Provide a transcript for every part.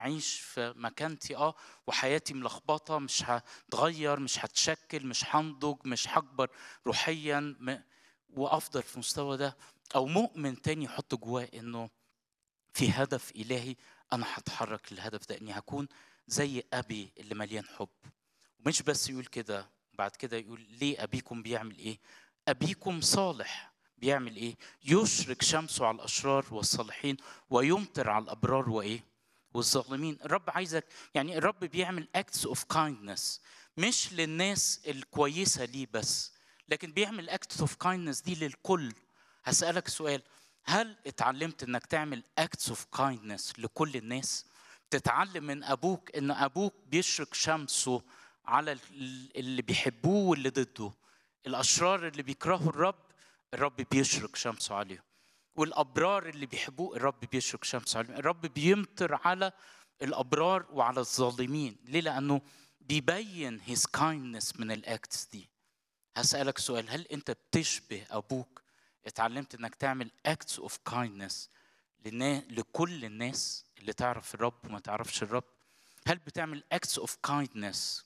أعيش في مكانتي اه وحياتي ملخبطة مش هتغير مش هتشكل مش هنضج مش هكبر روحيا م... وأفضل في المستوى ده أو مؤمن تاني يحط جواه إنه في هدف إلهي أنا هتحرك للهدف ده إني هكون زي أبي اللي مليان حب ومش بس يقول كده بعد كده يقول ليه أبيكم بيعمل إيه أبيكم صالح بيعمل إيه يشرك شمسه على الأشرار والصالحين ويمطر على الأبرار وإيه والظالمين الرب عايزك يعني الرب بيعمل acts of kindness مش للناس الكويسة ليه بس لكن بيعمل acts of kindness دي للكل هسألك سؤال هل اتعلمت انك تعمل acts of kindness لكل الناس تتعلم من ابوك ان ابوك بيشرق شمسه على اللي بيحبوه واللي ضده الاشرار اللي بيكرهوا الرب الرب بيشرق شمسه عليهم والابرار اللي بيحبوه الرب بيشرق شمسه عليهم الرب بيمطر على الابرار وعلى الظالمين ليه لانه بيبين his kindness من الاكتس دي هسألك سؤال هل انت بتشبه ابوك اتعلمت انك تعمل acts of kindness لنا... لكل الناس اللي تعرف الرب وما تعرفش الرب هل بتعمل acts of kindness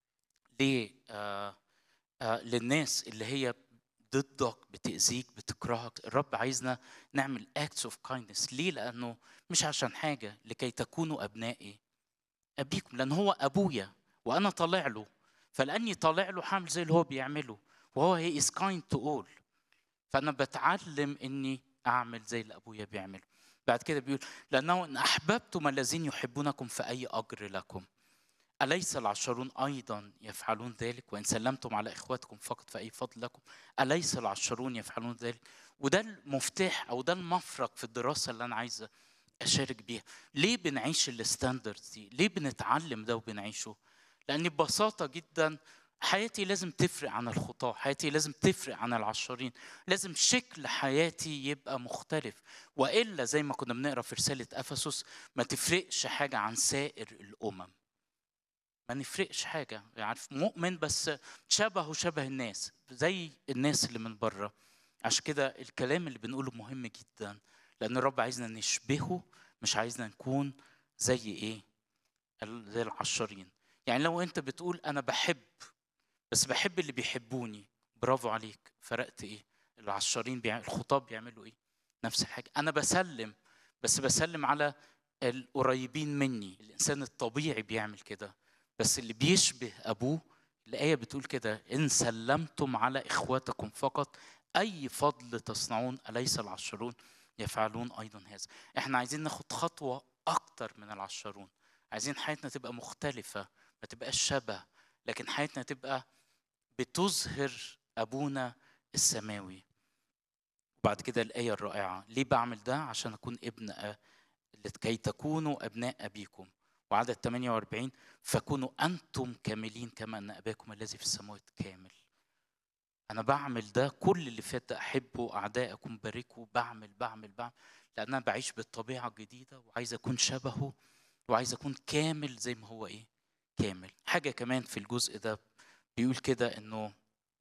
ل آه آه للناس اللي هي ضدك بتأذيك بتكرهك الرب عايزنا نعمل acts of kindness ليه لأنه مش عشان حاجة لكي تكونوا أبنائي أبيكم لأن هو أبويا وأنا طالع له فلأني طالع له حامل زي اللي هو بيعمله وهو he is kind to all فأنا بتعلم إني أعمل زي اللي أبويا بيعمله بعد كده بيقول لأنه إن أحببتم الذين يحبونكم فأي أجر لكم أليس العشرون أيضا يفعلون ذلك وإن سلمتم على إخواتكم فقط فأي فضل لكم أليس العشرون يفعلون ذلك وده المفتاح أو ده المفرق في الدراسة اللي أنا عايزة أشارك بيها ليه بنعيش الستاندردز دي ليه بنتعلم ده وبنعيشه لأن ببساطة جدا حياتي لازم تفرق عن الخطاة حياتي لازم تفرق عن العشرين لازم شكل حياتي يبقى مختلف وإلا زي ما كنا بنقرأ في رسالة أفسس ما تفرقش حاجة عن سائر الأمم ما نفرقش حاجة يعني مؤمن بس شبهه شبه الناس زي الناس اللي من بره عشان كده الكلام اللي بنقوله مهم جدا لأن الرب عايزنا نشبهه مش عايزنا نكون زي إيه زي العشرين يعني لو أنت بتقول أنا بحب بس بحب اللي بيحبوني برافو عليك فرقت ايه العشرين بيعمل الخطاب بيعملوا ايه نفس الحاجه انا بسلم بس بسلم على القريبين مني الانسان الطبيعي بيعمل كده بس اللي بيشبه ابوه الايه بتقول كده ان سلمتم على اخواتكم فقط اي فضل تصنعون اليس العشرون يفعلون ايضا هذا احنا عايزين ناخد خطوه اكتر من العشرون عايزين حياتنا تبقى مختلفه ما تبقاش شبه لكن حياتنا تبقى بتظهر ابونا السماوي وبعد كده الايه الرائعه ليه بعمل ده عشان اكون ابن أ... لكي تكونوا ابناء ابيكم وعدد 48 فكونوا انتم كاملين كما ان اباكم الذي في السماوات كامل انا بعمل ده كل اللي فات ده احبه اعدائكم باركوا بعمل بعمل بعمل لان انا بعيش بالطبيعه الجديده وعايز اكون شبهه وعايز اكون كامل زي ما هو ايه كامل حاجه كمان في الجزء ده بيقول كده انه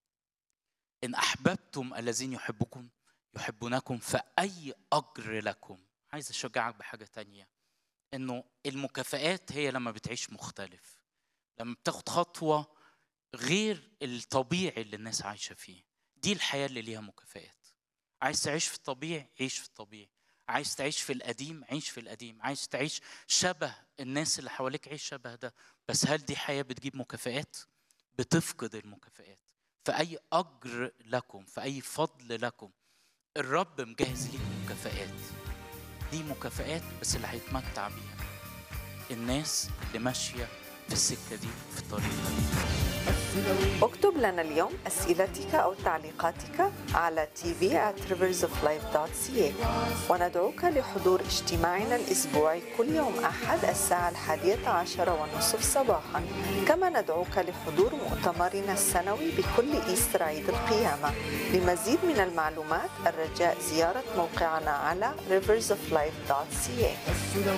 ان احببتم الذين يحبكم يحبونكم فاي اجر لكم عايز اشجعك بحاجه تانية انه المكافآت هي لما بتعيش مختلف لما بتاخد خطوه غير الطبيعي اللي الناس عايشه فيه دي الحياه اللي ليها مكافآت عايز تعيش في الطبيعي عيش في الطبيعي عايز تعيش في القديم عيش في القديم عايز تعيش شبه الناس اللي حواليك عيش شبه ده بس هل دي حياه بتجيب مكافآت بتفقد المكافآت فأي أجر لكم فأي فضل لكم الرب مجهز ليك مكافآت دي مكافآت بس اللي هيتمتع بيها الناس اللي ماشية في السكة دي في الطريق ده اكتب لنا اليوم أسئلتك أو تعليقاتك على tv at riversoflife.ca وندعوك لحضور اجتماعنا الأسبوعي كل يوم أحد الساعة الحادية عشر والنصف صباحا كما ندعوك لحضور مؤتمرنا السنوي بكل إيستر عيد القيامة لمزيد من المعلومات الرجاء زيارة موقعنا على riversoflife.ca